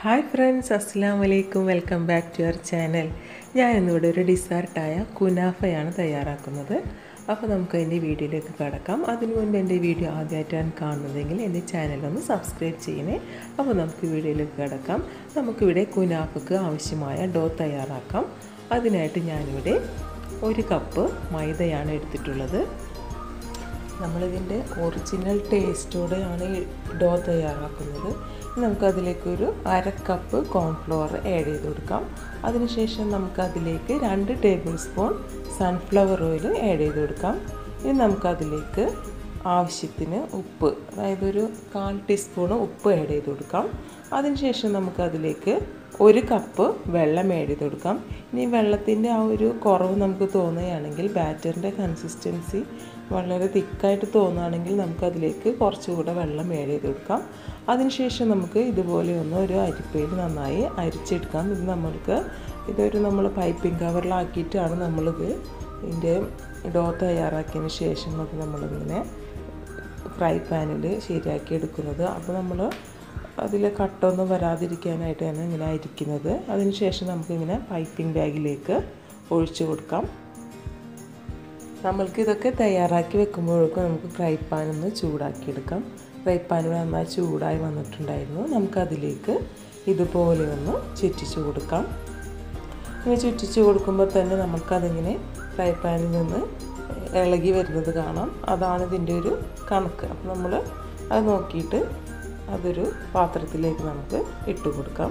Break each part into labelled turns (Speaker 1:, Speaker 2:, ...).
Speaker 1: hi friends അസ്സാം വലൈക്കും welcome back to your channel ഞാൻ ഇന്നിവിടെ ഒരു ഡിസേർട്ടായ കുനാഫയാണ് തയ്യാറാക്കുന്നത് അപ്പോൾ നമുക്ക് എൻ്റെ വീഡിയോയിലേക്ക് കടക്കാം അതിനു മുൻപ് എൻ്റെ വീഡിയോ ആദ്യമായിട്ടാണ് കാണുന്നതെങ്കിൽ എൻ്റെ ചാനലൊന്ന് സബ്സ്ക്രൈബ് ചെയ്യണേ അപ്പോൾ നമുക്ക് വീഡിയോയിലേക്ക് കടക്കാം നമുക്കിവിടെ കുനാഫക്ക് ആവശ്യമായ ഡോ തയ്യാറാക്കാം അതിനായിട്ട് ഞാനിവിടെ ഒരു കപ്പ് മൈദയാണ് എടുത്തിട്ടുള്ളത് നമ്മളിതിൻ്റെ ഒറിജിനൽ ടേസ്റ്റോടെയാണ് ഈ ഡോ തയ്യാറാക്കുന്നത് നമുക്കതിലേക്കൊരു അര കപ്പ് കോൺഫ്ലവർ ആഡ് ചെയ്ത് കൊടുക്കാം അതിനുശേഷം നമുക്കതിലേക്ക് രണ്ട് tablespoon sunflower oil add ചെയ്ത് കൊടുക്കാം ഇനി നമുക്കതിലേക്ക് ആവശ്യത്തിന് ഉപ്പ് അതായത് ഒരു കാൽ ടീസ്പൂണ് ഉപ്പ് ആഡ് ചെയ്ത് കൊടുക്കാം അതിനുശേഷം നമുക്കതിലേക്ക് ഒരു കപ്പ് വെള്ളം ആഡ് ചെയ്ത് കൊടുക്കാം ഇനി വെള്ളത്തിൻ്റെ ആ ഒരു കുറവ് നമുക്ക് തോന്നുകയാണെങ്കിൽ ബാറ്ററിൻ്റെ കൺസിസ്റ്റൻസി വളരെ തിക്കായിട്ട് തോന്നുകയാണെങ്കിൽ നമുക്കതിലേക്ക് കുറച്ചുകൂടെ വെള്ളം ആഡ് ചെയ്ത് കൊടുക്കാം അതിനുശേഷം നമുക്ക് ഇതുപോലെ ഒന്ന് ഒരു അരിപ്പയിൽ നന്നായി അരിച്ചെടുക്കാം ഇത് നമ്മൾക്ക് ഇതൊരു നമ്മൾ പൈപ്പിംഗ് കവറിലാക്കിയിട്ടാണ് നമ്മളിത് ഇതിൻ്റെ ഡോ തയ്യാറാക്കിയതിന് ശേഷം അത് നമ്മളിങ്ങനെ ഫ്രൈ പാനിൽ ശരിയാക്കി എടുക്കുന്നത് അപ്പോൾ നമ്മൾ അതിൽ കട്ടൊന്നും വരാതിരിക്കാനായിട്ടാണ് ഇങ്ങനെ അരിക്കുന്നത് അതിനുശേഷം നമുക്കിങ്ങനെ പൈപ്പിംഗ് ബാഗിലേക്ക് ഒഴിച്ചു കൊടുക്കാം നമ്മൾക്ക് ഇതൊക്കെ തയ്യാറാക്കി വെക്കുമ്പോഴേക്കും നമുക്ക് ഫ്രൈ പാൻ ഒന്ന് ചൂടാക്കിയെടുക്കാം ഫ്രൈ പാൻ നന്നായി ചൂടായി വന്നിട്ടുണ്ടായിരുന്നു നമുക്കതിലേക്ക് ഇതുപോലെ ഒന്ന് ചുറ്റിച്ച് കൊടുക്കാം ഇങ്ങനെ ചുറ്റിച്ച് കൊടുക്കുമ്പോൾ തന്നെ നമുക്കതിങ്ങനെ ഫ്രൈ പാനിൽ നിന്ന് ഇളകി വരുന്നത് കാണാം അതാണ് ഇതിൻ്റെ ഒരു കണക്ക് അപ്പോൾ നമ്മൾ അത് നോക്കിയിട്ട് അതൊരു പാത്രത്തിലേക്ക് നമുക്ക് ഇട്ട് കൊടുക്കാം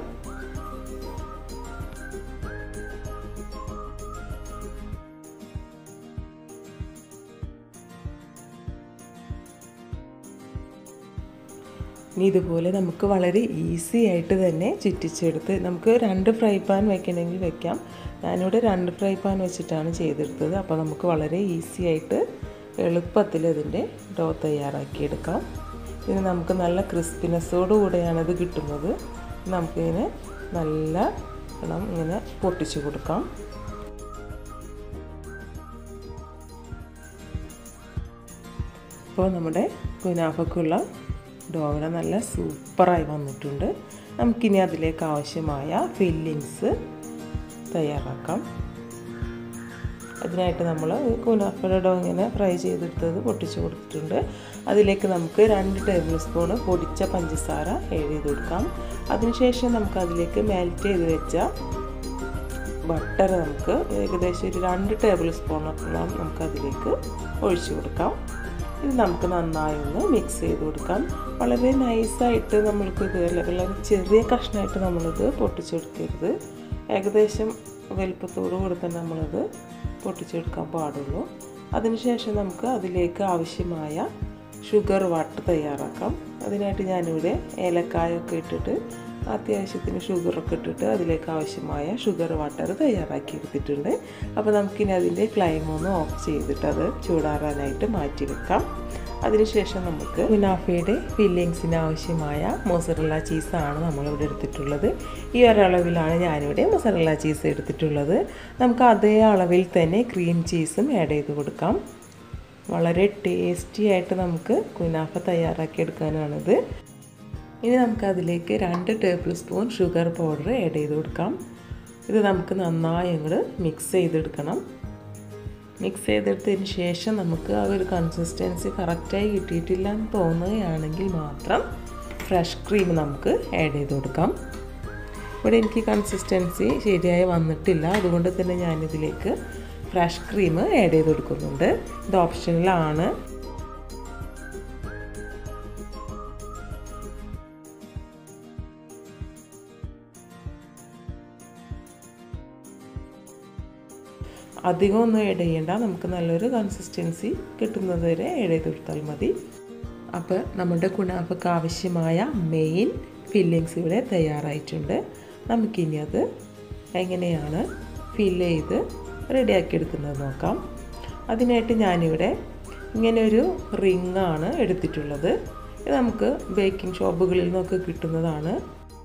Speaker 1: ഇനി ഇതുപോലെ നമുക്ക് വളരെ ഈസി ആയിട്ട് തന്നെ ചുറ്റിച്ചെടുത്ത് നമുക്ക് രണ്ട് ഫ്രൈ പാൻ വെക്കണമെങ്കിൽ വെക്കാം ഞാനിവിടെ രണ്ട് ഫ്രൈ പാൻ വെച്ചിട്ടാണ് ചെയ്തെടുത്തത് അപ്പോൾ നമുക്ക് വളരെ ഈസി ആയിട്ട് എളുപ്പത്തിൽ ഇതിൻ്റെ ഡോ തയ്യാറാക്കിയെടുക്കാം ഇത് നമുക്ക് നല്ല ക്രിസ്പിനെസ്സോടു കൂടെയാണിത് കിട്ടുന്നത് നമുക്കിങ്ങനെ നല്ല ഇണം ഇങ്ങനെ പൊട്ടിച്ചു കൊടുക്കാം ഇപ്പോൾ നമ്മുടെ കുനാഫക്കുള്ള ഡോവന നല്ല സൂപ്പറായി വന്നിട്ടുണ്ട് നമുക്കിനി അതിലേക്ക് ആവശ്യമായ ഫില്ലിങ്സ് തയ്യാറാക്കാം അതിനായിട്ട് നമ്മൾ കുനാഫയുടെ ഡോ ഇങ്ങനെ ഫ്രൈ ചെയ്തെടുത്തത് പൊട്ടിച്ച് കൊടുത്തിട്ടുണ്ട് അതിലേക്ക് നമുക്ക് രണ്ട് ടേബിൾ സ്പൂണ് പൊടിച്ച പഞ്ചസാര ആഡ് ചെയ്ത് കൊടുക്കാം അതിനുശേഷം നമുക്ക് അതിലേക്ക് മെൽറ്റ് ചെയ്ത് വെച്ച ബട്ടർ നമുക്ക് ഏകദേശം ഒരു രണ്ട് ടേബിൾ സ്പൂണോളം നമുക്ക് അതിലേക്ക് ഒഴിച്ചു കൊടുക്കാം ഇത് നമുക്ക് നന്നായി ഒന്ന് മിക്സ് ചെയ്ത് കൊടുക്കാം വളരെ നൈസായിട്ട് നമ്മൾക്ക് ഇത് വളരെ ചെറിയ കഷ്ണമായിട്ട് നമ്മളിത് പൊട്ടിച്ചെടുക്കരുത് ഏകദേശം വലുപ്പത്തോടു കൂടി തന്നെ നമ്മളിത് പൊട്ടിച്ചെടുക്കാൻ പാടുള്ളൂ അതിനുശേഷം നമുക്ക് അതിലേക്ക് ആവശ്യമായ ഷുഗർ വാട്ടർ തയ്യാറാക്കാം അതിനായിട്ട് ഞാനിവിടെ ഏലക്കായൊക്കെ ഇട്ടിട്ട് അത്യാവശ്യത്തിന് ഷുഗറൊക്കെ ഇട്ടിട്ട് അതിലേക്ക് ആവശ്യമായ ഷുഗർ വാട്ടർ തയ്യാറാക്കി എടുത്തിട്ടുണ്ട് അപ്പോൾ നമുക്കിനി അതിൻ്റെ ഫ്ലെയിം ഒന്ന് ഓഫ് ചെയ്തിട്ട് അത് ചൂടാറാനായിട്ട് മാറ്റി വെക്കാം അതിനുശേഷം നമുക്ക് മുനാഫയുടെ ഫില്ലിങ്സിന് ആവശ്യമായ മൊസറല്ല ചീസാണ് നമ്മളിവിടെ എടുത്തിട്ടുള്ളത് ഈ ഒരളവിലാണ് ഞാനിവിടെ മൊസറല്ല ചീസ് എടുത്തിട്ടുള്ളത് നമുക്ക് അതേ അളവിൽ തന്നെ ക്രീം ചീസും ആഡ് ചെയ്ത് കൊടുക്കാം വളരെ ടേസ്റ്റി ആയിട്ട് നമുക്ക് കുനാഫ തയ്യാറാക്കി എടുക്കാനാണിത് ഇനി നമുക്ക് അതിലേക്ക് രണ്ട് tablespoon sugar powder add ചെയ്ത് കൊടുക്കാം ഇത് നമുക്ക് നന്നായി അങ്ങോട്ട് മിക്സ് ചെയ്തെടുക്കണം മിക്സ് ചെയ്തെടുത്തതിന് ശേഷം നമുക്ക് ആ ഒരു കൺസിസ്റ്റൻസി കറക്റ്റായി കിട്ടിയിട്ടില്ല എന്ന് തോന്നുകയാണെങ്കിൽ മാത്രം ഫ്രഷ് ക്രീം നമുക്ക് ആഡ് ചെയ്ത് കൊടുക്കാം ഇവിടെ എനിക്ക് കൺസിസ്റ്റൻസി ശരിയായി വന്നിട്ടില്ല അതുകൊണ്ട് തന്നെ ഞാനിതിലേക്ക് ഫ്രഷ് ക്രീം ആഡ് ചെയ്ത് കൊടുക്കുന്നുണ്ട് ഇത് ഓപ്ഷനിലാണ് അധികം ഒന്നും ആഡ് ചെയ്യേണ്ട നമുക്ക് നല്ലൊരു കൺസിസ്റ്റൻസി കിട്ടുന്നത് വരെ ആഡ് ചെയ്ത് കൊടുത്താൽ മതി അപ്പോൾ നമ്മുടെ കുണാഫക്ക് ആവശ്യമായ മെയിൻ ഫില്ലിങ്സ് ഇവിടെ തയ്യാറായിട്ടുണ്ട് നമുക്കിനി അത് എങ്ങനെയാണ് ഫില്ല് ചെയ്ത് റെഡിയാക്കി എടുക്കുന്നത് നോക്കാം അതിനായിട്ട് ഞാനിവിടെ ഇങ്ങനെ ഒരു റിങ്ങാണ് എടുത്തിട്ടുള്ളത് ഇത് നമുക്ക് ബേക്കിംഗ് ഷോപ്പുകളിൽ നിന്നൊക്കെ കിട്ടുന്നതാണ്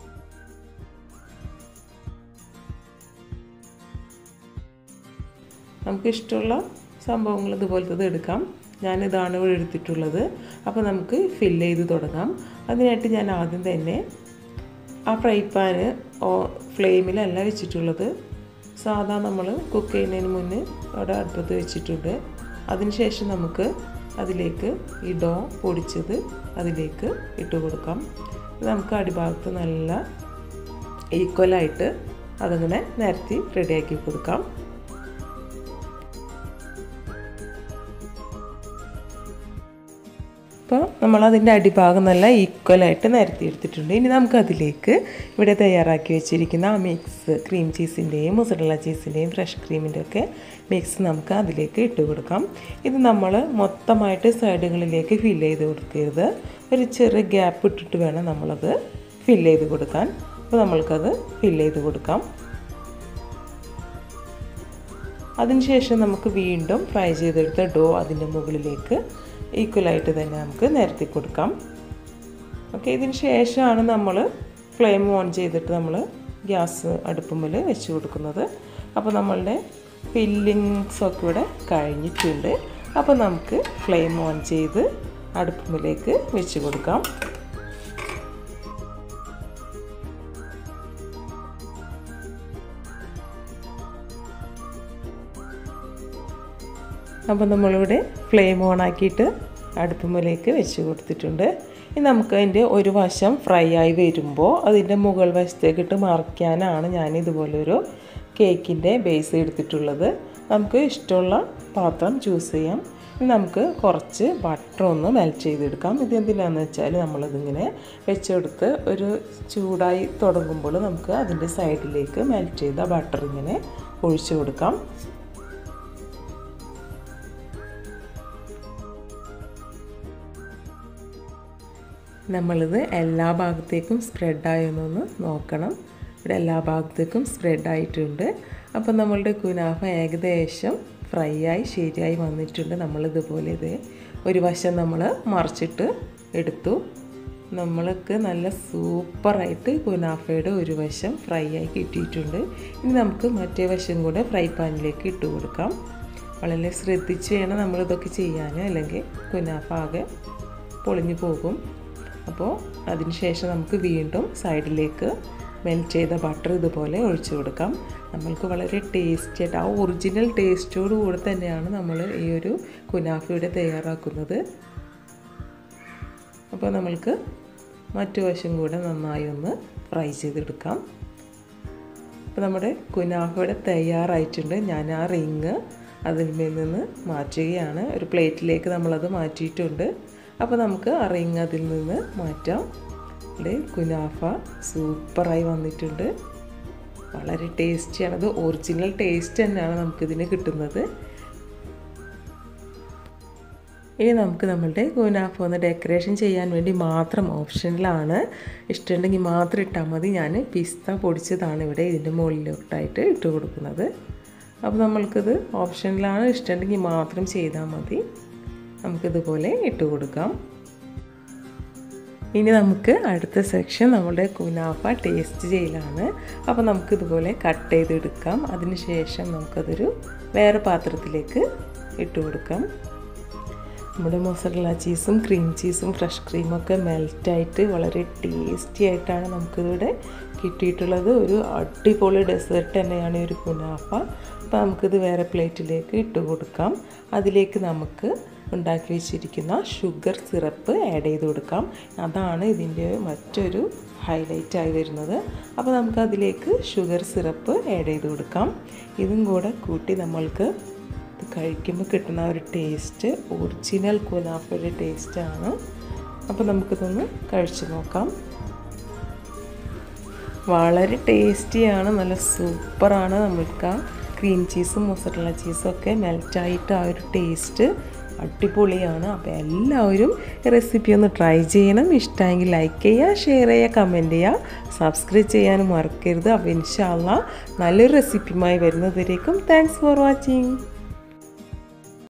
Speaker 1: നമുക്ക് ഇഷ്ടമുള്ള സംഭവങ്ങൾ ഇതുപോലത്തത് എടുക്കാം ഞാനിതാണ് ഇവിടെ എടുത്തിട്ടുള്ളത് അപ്പോൾ നമുക്ക് ഫില്ല് ചെയ്ത് തുടങ്ങാം അതിനായിട്ട് ഞാൻ ആദ്യം തന്നെ ആ ഫ്രൈ പാന് ഫ്ലെയിമിലല്ല വെച്ചിട്ടുള്ളത് സാധാ നമ്മൾ കുക്ക് ചെയ്യുന്നതിന് മുന്നേ അവിടെ അടുപ്പത്ത് വെച്ചിട്ടുണ്ട് അതിനുശേഷം നമുക്ക് അതിലേക്ക് ഈ ഡോ പൊടിച്ചത് അതിലേക്ക് ഇട്ട് കൊടുക്കാം നമുക്ക് അടിഭാഗത്ത് നല്ല ഈക്വലായിട്ട് അതങ്ങനെ നിരത്തി റെഡിയാക്കി കൊടുക്കാം അപ്പോൾ നമ്മൾ അതിൻ്റെ അടിഭാഗം നല്ല ഈക്വലായിട്ട് നിരത്തി എടുത്തിട്ടുണ്ട് ഇനി നമുക്ക് അതിലേക്ക് ഇവിടെ തയ്യാറാക്കി വെച്ചിരിക്കുന്ന ആ മിക്സ് ക്രീം ചീസിൻ്റെയും മുസറല്ല ചീസിൻ്റെയും ഫ്രഷ് ക്രീമിൻ്റെ ഒക്കെ മിക്സ് നമുക്ക് അതിലേക്ക് ഇട്ട് കൊടുക്കാം ഇത് നമ്മൾ മൊത്തമായിട്ട് സൈഡുകളിലേക്ക് ഫില്ല് ചെയ്ത് കൊടുക്കരുത് ഒരു ചെറിയ ഗ്യാപ്പ് ഇട്ടിട്ട് വേണം നമ്മളത് ഫില്ല് ചെയ്ത് കൊടുക്കാൻ അപ്പോൾ നമ്മൾക്കത് ഫില്ല് ചെയ്ത് കൊടുക്കാം അതിനുശേഷം നമുക്ക് വീണ്ടും ഫ്രൈ ചെയ്തെടുത്ത ഡോ അതിൻ്റെ മുകളിലേക്ക് ഈക്വലായിട്ട് തന്നെ നമുക്ക് നിരത്തി കൊടുക്കാം ഓക്കെ ഇതിന് ശേഷമാണ് നമ്മൾ ഫ്ലെയിം ഓൺ ചെയ്തിട്ട് നമ്മൾ ഗ്യാസ് അടുപ്പുമ്മൽ വെച്ച് കൊടുക്കുന്നത് അപ്പോൾ നമ്മളുടെ ഫില്ലിങ്സൊക്കെ ഇവിടെ കഴിഞ്ഞിട്ടുണ്ട് അപ്പോൾ നമുക്ക് ഫ്ലെയിം ഓൺ ചെയ്ത് അടുപ്പുമ്മിലേക്ക് വെച്ച് കൊടുക്കാം അപ്പോൾ നമ്മളിവിടെ ഫ്ലെയിം ഓൺ ആക്കിയിട്ട് അടുപ്പുമ്മലേക്ക് വെച്ച് കൊടുത്തിട്ടുണ്ട് ഇനി നമുക്ക് അതിൻ്റെ ഒരു വശം ഫ്രൈ ആയി വരുമ്പോൾ അതിൻ്റെ മുകൾ വശത്തേക്കിട്ട് മറിക്കാനാണ് ഞാൻ ഇതുപോലൊരു കേക്കിൻ്റെ ബേസ് എടുത്തിട്ടുള്ളത് നമുക്ക് ഇഷ്ടമുള്ള പാത്രം ചൂസ് ചെയ്യാം ഇനി നമുക്ക് കുറച്ച് ബട്ടർ ഒന്ന് മെൽറ്റ് ചെയ്തെടുക്കാം ഇത് എന്തിനാണെന്ന് വെച്ചാൽ നമ്മളിതിങ്ങനെ വെച്ചെടുത്ത് ഒരു ചൂടായി തുടങ്ങുമ്പോൾ നമുക്ക് അതിൻ്റെ സൈഡിലേക്ക് മെൽറ്റ് ചെയ്ത ബട്ടർ ഇങ്ങനെ ഒഴിച്ചു കൊടുക്കാം നമ്മളിത് എല്ലാ ഭാഗത്തേക്കും സ്പ്രെഡായെന്നൊന്ന് നോക്കണം ഇവിടെ എല്ലാ ഭാഗത്തേക്കും സ്പ്രെഡായിട്ടുണ്ട് അപ്പോൾ നമ്മളുടെ കുനാഫ ഏകദേശം ഫ്രൈ ആയി ശരിയായി വന്നിട്ടുണ്ട് നമ്മളിതുപോലെ ഇത് ഒരു വശം നമ്മൾ മറിച്ചിട്ട് എടുത്തു നമ്മൾക്ക് നല്ല സൂപ്പറായിട്ട് കുനാഫയുടെ ഒരു വശം ഫ്രൈ ആയി കിട്ടിയിട്ടുണ്ട് ഇനി നമുക്ക് മറ്റേ വശം കൂടെ ഫ്രൈ പാനിലേക്ക് ഇട്ട് കൊടുക്കാം വളരെ ശ്രദ്ധിച്ച് വേണം നമ്മളിതൊക്കെ ചെയ്യാൻ അല്ലെങ്കിൽ കുനാഫ ആകെ പൊളിഞ്ഞു പോകും അപ്പോൾ അതിന് ശേഷം നമുക്ക് വീണ്ടും സൈഡിലേക്ക് മെൽറ്റ് ചെയ്ത ബട്ടർ ഇതുപോലെ ഒഴിച്ചു കൊടുക്കാം നമ്മൾക്ക് വളരെ ടേസ്റ്റി ആയിട്ട് ആ ഒറിജിനൽ ടേസ്റ്റോട് കൂടെ തന്നെയാണ് നമ്മൾ ഈ ഒരു കുനാഫയുടെ തയ്യാറാക്കുന്നത് അപ്പോൾ നമ്മൾക്ക് മറ്റു വശം കൂടെ നന്നായി ഒന്ന് ഫ്രൈ ചെയ്തെടുക്കാം അപ്പോൾ നമ്മുടെ കുനാഫയുടെ തയ്യാറായിട്ടുണ്ട് ഞാൻ ആ റിങ് അതിൽ നിന്ന് മാറ്റുകയാണ് ഒരു പ്ലേറ്റിലേക്ക് നമ്മളത് മാറ്റിയിട്ടുണ്ട് അപ്പോൾ നമുക്ക് ആ റിങ് അതിൽ നിന്ന് മാറ്റാം ഇവിടെ കുനാഫ സൂപ്പറായി വന്നിട്ടുണ്ട് വളരെ ടേസ്റ്റിയാണ് അത് ഒറിജിനൽ ടേസ്റ്റ് തന്നെയാണ് നമുക്കിതിന് കിട്ടുന്നത് ഇനി നമുക്ക് നമ്മളുടെ കുനാഫ ഒന്ന് ഡെക്കറേഷൻ ചെയ്യാൻ വേണ്ടി മാത്രം ഓപ്ഷനിലാണ് ഇഷ്ടമുണ്ടെങ്കിൽ മാത്രം ഇട്ടാൽ മതി ഞാൻ പിസ്ത പൊടിച്ചതാണ് ഇവിടെ ഇതിൻ്റെ മുകളിലോട്ടായിട്ട് ഇട്ട് കൊടുക്കുന്നത് അപ്പോൾ നമ്മൾക്കിത് ഓപ്ഷനിലാണ് ഇഷ്ടമുണ്ടെങ്കിൽ മാത്രം ചെയ്താൽ മതി നമുക്കിതുപോലെ ഇട്ട് കൊടുക്കാം ഇനി നമുക്ക് അടുത്ത സെക്ഷൻ നമ്മുടെ കുനാഫ ടേസ്റ്റ് ചെയ്യലാണ് അപ്പോൾ നമുക്കിതുപോലെ കട്ട് ചെയ്തെടുക്കാം അതിന് ശേഷം നമുക്കതൊരു വേറെ പാത്രത്തിലേക്ക് ഇട്ട് കൊടുക്കാം നമ്മുടെ മൊസറല്ല ചീസും ക്രീം ചീസും ഫ്രഷ് ക്രീമൊക്കെ മെൽറ്റായിട്ട് വളരെ ടേസ്റ്റി ആയിട്ടാണ് നമുക്കിവിടെ കിട്ടിയിട്ടുള്ളത് ഒരു അടിപൊളി ഡെസേർട്ട് തന്നെയാണ് ഈ ഒരു കുനാഫ അപ്പോൾ നമുക്കിത് വേറെ പ്ലേറ്റിലേക്ക് ഇട്ട് കൊടുക്കാം അതിലേക്ക് നമുക്ക് ഉണ്ടാക്കി വെച്ചിരിക്കുന്ന ഷുഗർ സിറപ്പ് ആഡ് ചെയ്ത് കൊടുക്കാം അതാണ് ഇതിൻ്റെ മറ്റൊരു ഹൈലൈറ്റ് ആയി വരുന്നത് അപ്പോൾ നമുക്ക് അതിലേക്ക് ഷുഗർ സിറപ്പ് ആഡ് ചെയ്ത് കൊടുക്കാം ഇതും കൂടെ കൂട്ടി നമ്മൾക്ക് ഇത് കഴിക്കുമ്പോൾ കിട്ടുന്ന ഒരു ടേസ്റ്റ് ഒറിജിനൽ കുനാഫയുടെ ടേസ്റ്റാണ് അപ്പോൾ നമുക്കിതൊന്ന് കഴിച്ചു നോക്കാം വളരെ ടേസ്റ്റിയാണ് നല്ല സൂപ്പറാണ് നമ്മൾക്ക് ആ ക്രീം ചീസും മൊസറല്ല ചീസും ഒക്കെ മെൽറ്റായിട്ട് ആ ഒരു ടേസ്റ്റ് അടിപൊളിയാണ് അപ്പോൾ എല്ലാവരും റെസിപ്പി ഒന്ന് ട്രൈ ചെയ്യണം ഇഷ്ടമെങ്കിൽ ലൈക്ക് ചെയ്യുക ഷെയർ ചെയ്യുക കമൻറ്റ് ചെയ്യുക സബ്സ്ക്രൈബ് ചെയ്യാനും മറക്കരുത് അപ്പോൾ ഇൻഷാല്ല നല്ലൊരു റെസിപ്പിയുമായി വരുന്നതിലേക്കും താങ്ക്സ് ഫോർ വാച്ചിങ്